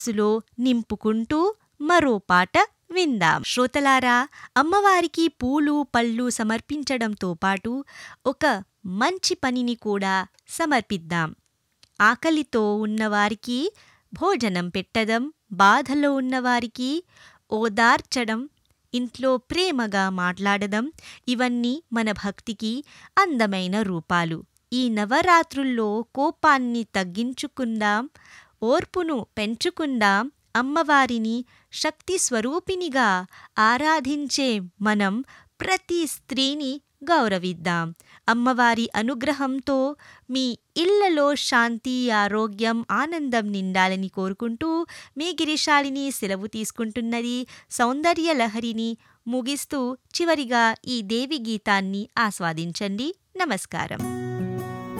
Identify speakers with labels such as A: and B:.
A: మనసులో నింపుకుంటూ మరో పాట విందాం శ్రోతలారా అమ్మవారికి పూలు పళ్ళు సమర్పించడంతో పాటు ఒక మంచి పనిని కూడా సమర్పిద్దాం ఆకలితో ఉన్నవారికి భోజనం పెట్టడం బాధలో ఉన్నవారికి ఓదార్చడం ఇంట్లో ప్రేమగా మాట్లాడడం ఇవన్నీ మన భక్తికి అందమైన రూపాలు ఈ నవరాత్రుల్లో కోపాన్ని తగ్గించుకుందాం ఓర్పును పెంచుకుందాం అమ్మవారిని శక్తి స్వరూపినిగా ఆరాధించే మనం ప్రతి స్త్రీని గౌరవిద్దాం అమ్మవారి అనుగ్రహంతో మీ ఇళ్లలో శాంతి ఆరోగ్యం ఆనందం నిండాలని కోరుకుంటూ మీ గిరిశాలిని సెలవు తీసుకుంటున్నది సౌందర్య లహరిని ముగిస్తూ చివరిగా ఈ దేవి గీతాన్ని ఆస్వాదించండి నమస్కారం